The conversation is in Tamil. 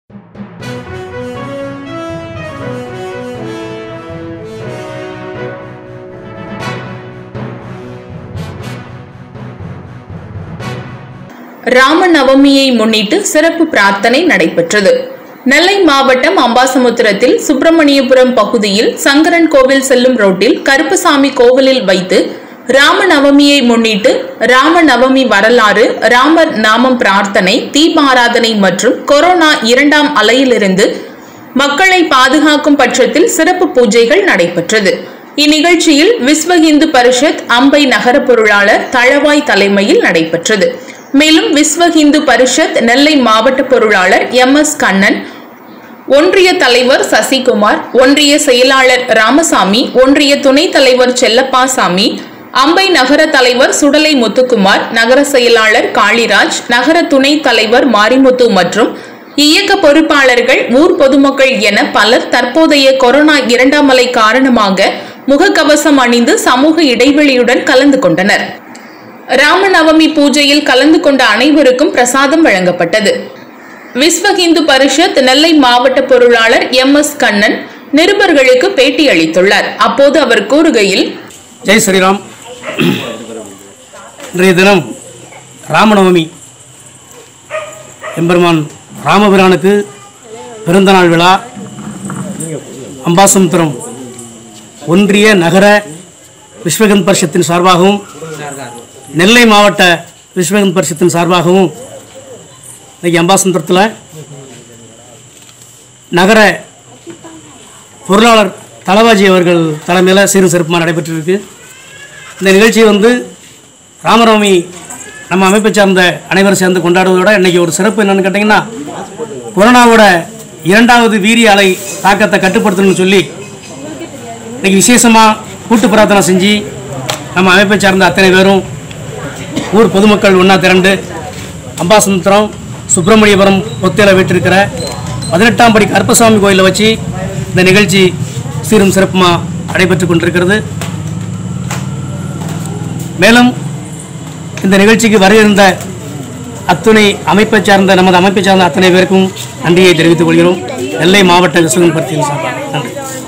ராம நவமியை முன்னிட்டு சிறப்பு பிரார்த்தனை நடைபெற்றது நெல்லை மாவட்டம் அம்பாசமுத்திரத்தில் சுப்பிரமணியபுரம் பகுதியில் சங்கரன் கோவில் செல்லும் ரோட்டில் கருப்பசாமி கோவிலில் வைத்து ராம நவமியை முன்னிட்டு ராம நவமி வரலாறு ராமர் நாமம் பிரார்த்தனை தீபாராதனை மற்றும் கொரோனா இரண்டாம் அலையிலிருந்து மக்களை பாதுகாக்கும் பட்சத்தில் சிறப்பு பூஜைகள் நடைபெற்றது இந்நிகழ்ச்சியில் விஸ்வ இந்து பரிஷத் அம்பை நகர பொருளாளர் தளவாய் தலைமையில் நடைபெற்றது மேலும் விஸ்வ இந்து பரிஷத் நெல்லை மாவட்ட பொருளாளர் எம் எஸ் கண்ணன் ஒன்றிய தலைவர் சசிகுமார் ஒன்றிய செயலாளர் ராமசாமி ஒன்றிய துணைத் தலைவர் செல்லப்பாசாமி அம்பை நகர தலைவர் சுடலை முத்துக்குமார் நகர செயலாளர் காளிராஜ் நகர துணைத் தலைவர் மாரிமுத்து மற்றும் இயக்க பொறுப்பாளர்கள் ஊர் பொதுமக்கள் என பலர் தற்போதைய கொரோனா இரண்டாம் அலை காரணமாக முகக்கவசம் அணிந்து சமூக இடைவெளியுடன் கலந்து கொண்டனர் ராமநவமி பூஜையில் கலந்து கொண்ட அனைவருக்கும் பிரசாதம் வழங்கப்பட்டது விஸ்வ இந்து பரிஷத் நெல்லை மாவட்ட பொருளாளர் எம் எஸ் கண்ணன் நிருபர்களுக்கு பேட்டி அளித்துள்ளார் அப்போது அவர் கூறுகையில் ஜெய் ஸ்ரீராம் இன்றைய தினம் ராமநவமி எம்பெருமான் ராமபிரானுக்கு பிறந்தநாள் விழா அம்பாசமுத்திரம் ஒன்றிய நகர விஸ்வகந்த் பரிஷத்தின் சார்பாகவும் நெல்லை மாவட்ட விஸ்வகந்த் பரிஷத்தின் சார்பாகவும் இன்னைக்கு அம்பாசமுத்திரத்தில் நகர பொருளாளர் தலவாஜி அவர்கள் தலைமையில் சீரும் சிறப்புமாக நடைபெற்றிருக்கு இந்த நிகழ்ச்சி வந்து ராமநவமி நம்ம அமைப்பை சார்ந்த அனைவரும் சேர்ந்து கொண்டாடுவதோட இன்றைக்கி ஒரு சிறப்பு என்னென்னு கேட்டிங்கன்னா கொரோனாவோட இரண்டாவது வீரிய அலை தாக்கத்தை கட்டுப்படுத்தணும்னு சொல்லி இன்றைக்கி விசேஷமாக கூட்டு பிரார்த்தனை செஞ்சு நம்ம அமைப்பை சார்ந்த அத்தனை பேரும் ஊர் பொதுமக்கள் ஒன்றா திரண்டு அம்பாசமுத்திரம் சுப்பிரமணியபுரம் ஒத்தையில் வீட்டிருக்கிற பதினெட்டாம் படி கருப்பசாமி கோயிலில் வச்சு இந்த நிகழ்ச்சி சீரும் சிறப்புமாக நடைபெற்று கொண்டிருக்கிறது மேலும் இந்த நிகழ்ச்சிக்கு வருகின்ற அத்துணை அமைப்பை சார்ந்த நமது அமைப்பை சார்ந்த அத்தனை பேருக்கும் நன்றியை தெரிவித்துக் கொள்கிறோம் நெல்லை மாவட்ட விசுவன் பற்றியின் சார்பாக நன்றி